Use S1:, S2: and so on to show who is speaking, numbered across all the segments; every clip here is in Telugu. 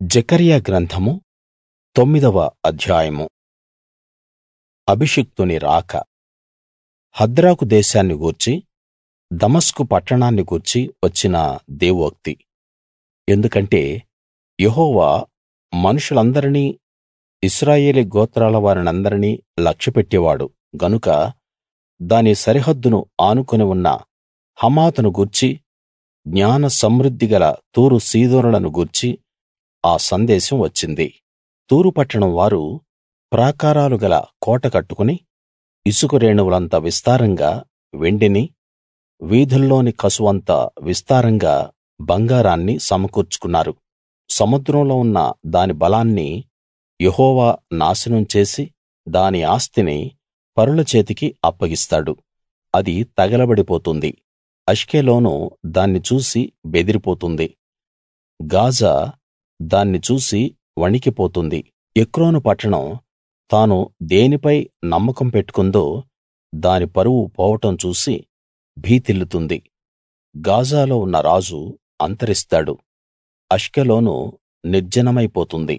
S1: జెకర్యా గ్రంథము తొమ్మిదవ అధ్యాయము అభిషిక్తుని రాక హద్రాకు దేశాన్ని గూర్చి దమస్కు పట్టణాన్ని గూర్చి వచ్చిన దేవోక్తి ఎందుకంటే యెహోవా మనుషులందరినీ ఇశ్రాయేలీ గోత్రాల వారినందరినీ లక్ష్యపెట్టేవాడు గనుక దాని సరిహద్దును ఆనుకుని ఉన్న హమాతును గూర్చి జ్ఞాన సమృద్ధి గల తూరు సీదోనులను గూర్చి ఆ సందేశం వచ్చింది తూరు పట్టణం వారు ప్రాకారాలు గల కోట కట్టుకుని ఇసుక రేణువులంత విస్తారంగా వెండిని వీధుల్లోని కసువంత విస్తారంగా బంగారాన్ని సమకూర్చుకున్నారు సముద్రంలో ఉన్న దాని బలాన్ని యెహోవా నాశనం చేసి దాని ఆస్తిని పరుల చేతికి అప్పగిస్తాడు అది తగలబడిపోతుంది అష్కెలోను దాన్ని చూసి బెదిరిపోతుంది గాజా దాన్ని చూసి వణికిపోతుంది ఎక్రోను పట్టణం తాను దేనిపై నమ్మకం పెట్టుకుందో దాని పరువు పోవడం చూసి భీతిల్లుతుంది గాజాలో ఉన్న రాజు అంతరిస్తాడు అష్కెలోను నిర్జనమైపోతుంది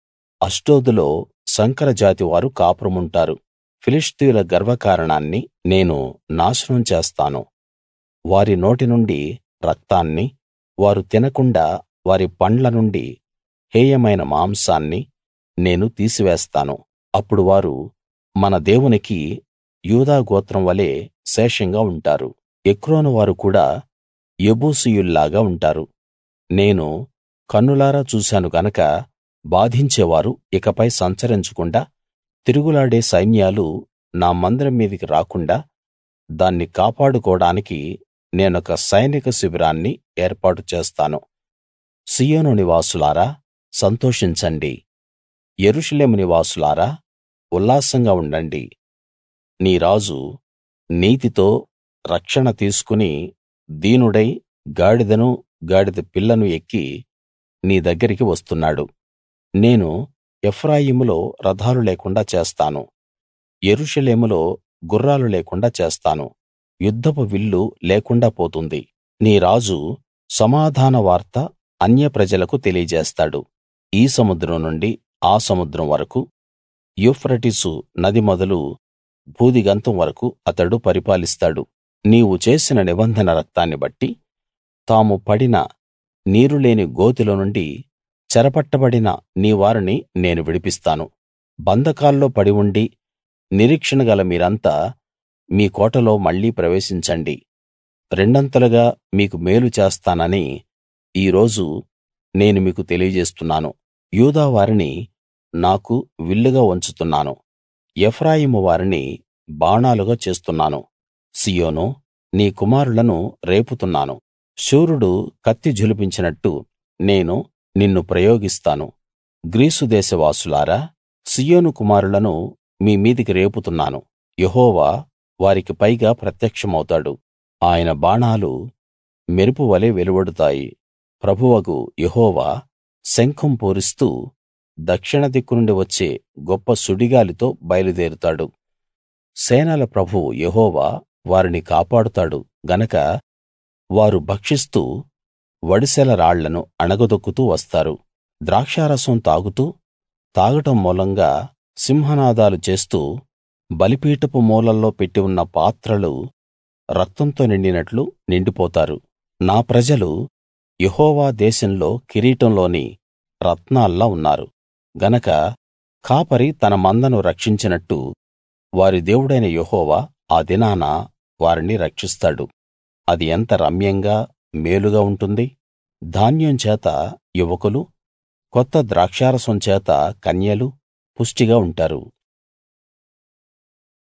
S1: అష్డోదులో సంకరజాతి వారు కాపురముంటారు ఫిలిష్తీయుల గర్వకారణాన్ని నేను నాశనం చేస్తాను వారి నోటి నుండి రక్తాన్ని వారు తినకుండా వారి పండ్ల నుండి హేయమైన మాంసాన్ని నేను తీసివేస్తాను అప్పుడు వారు మన దేవునికి యూదా గోత్రం వలె శేషంగా ఉంటారు ఎక్రోను వారు కూడా యెబూసీయుల్లాగా ఉంటారు నేను కన్నులారా చూశాను గనక బాధించేవారు ఇకపై సంచరించకుండా తిరుగులాడే సైన్యాలు నా మందిరం మీదికి రాకుండా దాన్ని కాపాడుకోడానికి నేనొక సైనిక శిబిరాన్ని ఏర్పాటు చేస్తాను సీయోను నివాసులారా సంతోషించండి యెరూషలేము నివాసులారా ఉల్లాసంగా ఉండండి నీ రాజు నీతితో రక్షణ తీసుకుని దీనుడై గాడిదను గాడిద పిల్లను ఎక్కి నీ దగ్గరికి వస్తున్నాడు నేను ఎఫ్రాయిములో రథాలు లేకుండా చేస్తాను యెరూషలేములో గుర్రాలు లేకుండా చేస్తాను యుద్ధపు విల్లు లేకుండా పోతుంది నీ రాజు సమాధాన వార్త అన్యప్రజలకు తెలియజేస్తాడు ఈ సముద్రం నుండి ఆ సముద్రం వరకూ యూఫ్రటీసు నది మొదలు భూదిగంతం వరకూ అతడు పరిపాలిస్తాడు నీవు చేసిన నిబంధన రక్తాన్ని బట్టి తాము పడిన నీరు లేని గోతిలో నుండి చెరపట్టబడిన నీ వారిని నేను విడిపిస్తాను బంధకాల్లో పడి ఉండి నిరీక్షణ గల మీరంతా మీ కోటలో మళ్ళీ ప్రవేశించండి రెండంతలుగా మీకు మేలు చేస్తానని ఈ రోజు నేను మీకు తెలియజేస్తున్నాను యూదా వారిని నాకు విల్లుగా వంచుతున్నాను ఎఫ్రాయిము వారిని బాణాలుగా చేస్తున్నాను సీయోనూ నీ కుమారులను రేపుతున్నాను శూరుడు కత్తి ఝళిపించినట్టు నేను నిన్ను ప్రయోగిస్తాను గ్రీసు దేశవాసులారా సీయోను కుమారులను మీ మీదికి రేపుతున్నాను యెహోవా వారికి పైగా ప్రత్యక్షమవుతాడు ఆయన బాణాలు మెరుపు వలె వెలువడుతాయి ప్రభువగు యెహోవా శంఖం పూరిస్తూ దక్షిణ దిక్కు నుండి వచ్చే గొప్ప సుడిగాలితో బయలుదేరుతాడు సేనల ప్రభువు యెహోవా వారిని కాపాడుతాడు గనక వారు భక్షిస్తూ వడిసెల రాళ్లను అణగదొక్కుతూ వస్తారు ద్రాక్షారసం తాగుతూ తాగటం మూలంగా సింహనాదాలు చేస్తూ బలిపీఠపు మూలల్లో పెట్టి ఉన్న పాత్రలు రక్తంతో నిండినట్లు నిండిపోతారు నా ప్రజలు యెహోవా దేశంలో కిరీటంలోని రత్నాల్లా ఉన్నారు గనక కాపరి తన మందను రక్షించినట్టు వారి దేవుడైన యెహోవా ఆ దినాన వారిని రక్షిస్తాడు అది ఎంత రమ్యంగా మేలుగా ఉంటుంది ధాన్యం చేత యువకులు కొత్త ద్రాక్షారసం చేత కన్యలు పుష్టిగా ఉంటారు